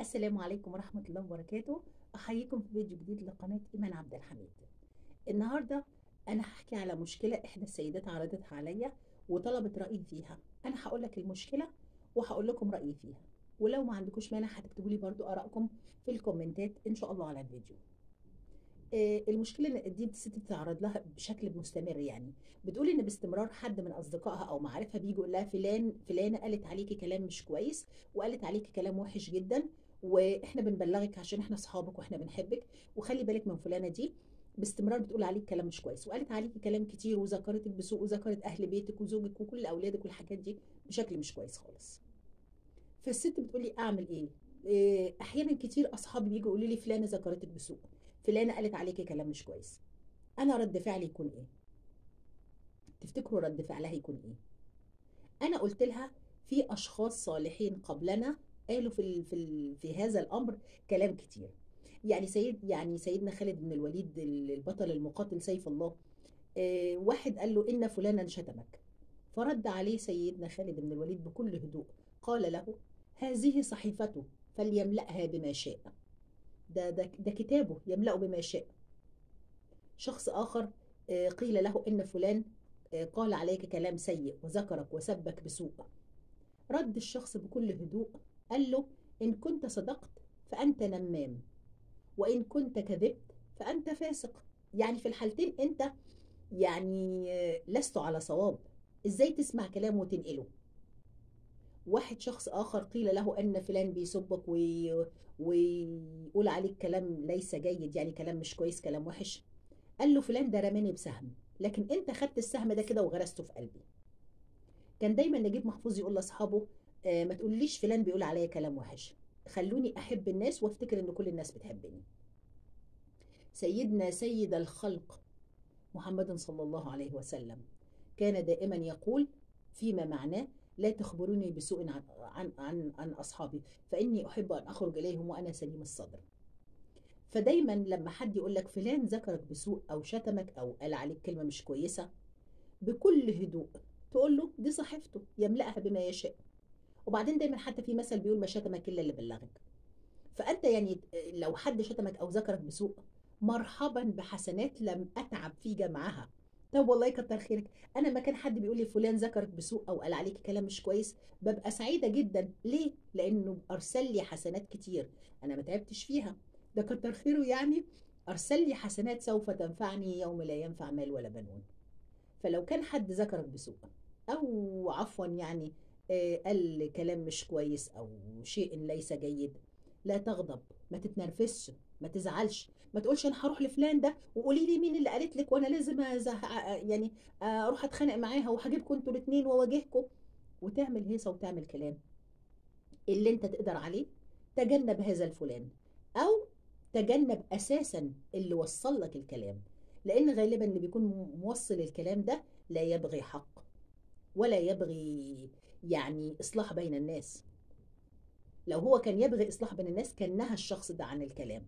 السلام عليكم ورحمة الله وبركاته أحييكم في فيديو جديد لقناة إيمان عبد الحميد النهاردة أنا هحكي على مشكلة إحدى السيدات عرضتها عليا وطلبت رأيي فيها أنا هقول لك المشكلة وهقول لكم رأيي فيها ولو ما عندكوش مانع هتكتبوا لي برضو آرائكم في الكومنتات إن شاء الله على الفيديو آه، المشكلة إن دي الست بتتعرض لها بشكل مستمر يعني بتقول إن باستمرار حد من أصدقائها أو معارفها بيجي يقول لها فلان فلانة قالت عليكي كلام مش كويس وقالت عليكي كلام وحش جدا واحنا بنبلغك عشان احنا اصحابك واحنا بنحبك وخلي بالك من فلانه دي باستمرار بتقول عليك كلام مش كويس وقالت عليكي كلام كتير وذكرتك بسوء وذكرت اهل بيتك وزوجك وكل اولادك والحاجات دي بشكل مش كويس خالص فالست بتقول لي اعمل ايه إيه، احيانا كتير اصحابي بيجوا يقولوا لي فلانه ذكرتك بسوء فلانه قالت عليكي كلام مش كويس انا رد فعلي يكون ايه تفتكروا رد فعلها يكون ايه انا قلت لها في اشخاص صالحين قبلنا قالوا في ال في ال في هذا الامر كلام كتير يعني سيد يعني سيدنا خالد بن الوليد البطل المقاتل سيف الله آه، واحد قال له ان فلانا شتمك فرد عليه سيدنا خالد بن الوليد بكل هدوء قال له هذه صحيفته فليملأها بما شاء ده ده ده كتابه يملأه بما شاء شخص آخر آه، قيل له إن فلان آه، قال عليك كلام سيء وذكرك وسبك بسوء رد الشخص بكل هدوء قال له إن كنت صدقت فأنت نمام وإن كنت كذبت فأنت فاسق يعني في الحالتين أنت يعني آه، لست على صواب إزاي تسمع كلامه وتنقله واحد شخص آخر قيل له أن فلان بيسبك وي... ويقول عليك كلام ليس جيد يعني كلام مش كويس كلام وحش قال له فلان ده رماني بسهم لكن انت خدت السهم ده كده وغرسته في قلبي كان دايما نجيب محفوظ يقول لاصحابه آه ما تقوليش فلان بيقول عليا كلام وحش خلوني احب الناس وافتكر ان كل الناس بتحبني سيدنا سيد الخلق محمد صلى الله عليه وسلم كان دائما يقول فيما معناه لا تخبروني بسوء عن عن عن, عن اصحابي فاني احب ان اخرج اليهم وانا سليم الصدر فدايما لما حد يقول لك فلان ذكرك بسوء او شتمك او قال عليك كلمه مش كويسه بكل هدوء تقول له دي صحيفته يملأها بما يشاء وبعدين دايما حتى في مثل بيقول ما شتمك الا اللي بلغك فانت يعني لو حد شتمك او ذكرك بسوء مرحبا بحسنات لم اتعب في جمعها طب والله كتر خيرك انا ما كان حد بيقول لي فلان ذكرك بسوء او قال عليك كلام مش كويس ببقى سعيده جدا ليه لانه ارسل لي حسنات كتير انا ما تعبتش فيها ده كتر خيره يعني ارسل لي حسنات سوف تنفعني يوم لا ينفع مال ولا بنون فلو كان حد ذكرك بسوء او عفوا يعني آه، قال كلام مش كويس او شيء ليس جيد لا تغضب ما تتنرفزش ما تزعلش ما تقولش انا هروح لفلان ده وقولي لي مين اللي قالت لك وانا لازم أزه... يعني اروح اتخانق معاها وهجيبكم انتوا الاثنين واواجهكم وتعمل هيصه وتعمل كلام اللي انت تقدر عليه تجنب هذا الفلان او تجنب اساسا اللي وصل لك الكلام لان غالبا اللي بيكون موصل الكلام ده لا يبغي حق ولا يبغي يعني اصلاح بين الناس لو هو كان يبغي اصلاح بين الناس كان نهى الشخص ده عن الكلام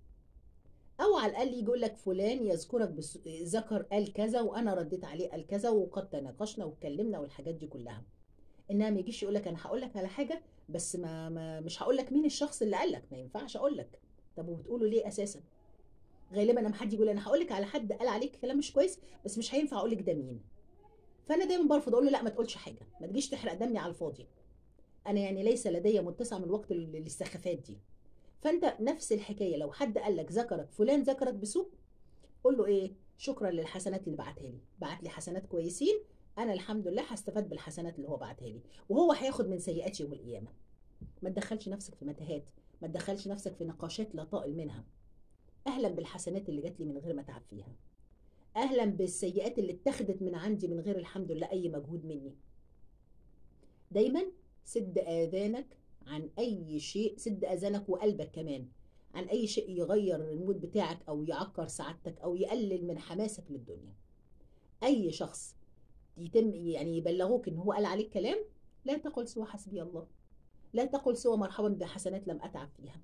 او على الاقل يقول لك فلان يذكرك بس... ذكر قال كذا وانا رديت عليه قال كذا وقد تناقشنا واتكلمنا والحاجات دي كلها انها ما يجيش يقول لك انا هقول لك على حاجه بس ما, ما مش هقول لك مين الشخص اللي قال لك ما ينفعش اقول لك طب وبتقولوا ليه اساسا غالبا لما حد يقول انا هقول لك على حد قال عليك كلام مش كويس بس مش هينفع اقول لك ده مين فانا دايما برفض اقول له لا ما تقولش حاجه ما تجيش تحرق دمي على الفاضي انا يعني ليس لدي متسع من الوقت لل- للسخافات دي فانت نفس الحكايه لو حد قال لك ذكرك فلان ذكرك بسوء قول له ايه شكرا للحسنات اللي بعتها لي بعت لي حسنات كويسين انا الحمد لله هستفاد بالحسنات اللي هو بعتها لي وهو هياخد من سيئات يوم القيامه ما تدخلش نفسك في متاهات ما تدخلش نفسك في نقاشات لا طائل منها اهلا بالحسنات اللي جات لي من غير ما اتعب فيها اهلا بالسيئات اللي اتخذت من عندي من غير الحمد لله اي مجهود مني دايما سد اذانك عن اي شيء سد اذانك وقلبك كمان عن اي شيء يغير المود بتاعك او يعكر سعادتك او يقلل من حماسك للدنيا اي شخص يتم يعني يبلغوك ان هو قال عليك كلام لا تقل سوى حسبي الله لا تقل سوى مرحبا بحسنات لم اتعب فيها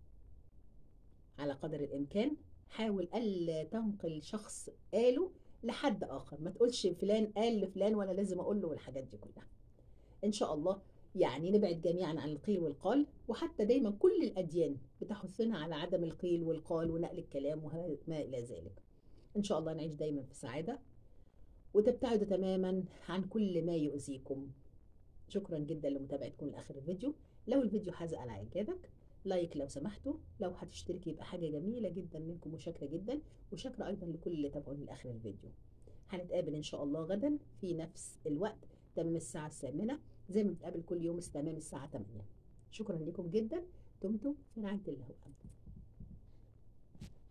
على قدر الامكان حاول الا تنقل شخص قاله لحد اخر ما تقولش فلان قال لفلان وانا لازم اقول له والحاجات دي كلها ان شاء الله يعني نبعد جميعا عن القيل والقال وحتى دايما كل الأديان بتحثنا على عدم القيل والقال ونقل الكلام وما إلى ذلك إن شاء الله نعيش دايما في سعادة وتبتعدوا تماما عن كل ما يؤذيكم شكرا جدا لمتابعتكم لآخر الفيديو لو الفيديو حاز على إعجابك لايك لو سمحتوا لو هتشتركي يبقى حاجة جميلة جدا منكم وشاكرة جدا وشاكرة أيضا لكل اللي تابعوني لآخر الفيديو هنتقابل إن شاء الله غدا في نفس الوقت تمام الساعة الثامنة زي ما بنتقابل كل يوم تمام الساعة 8 شكرا لكم جدا دمتم في رعاية الله وأمنه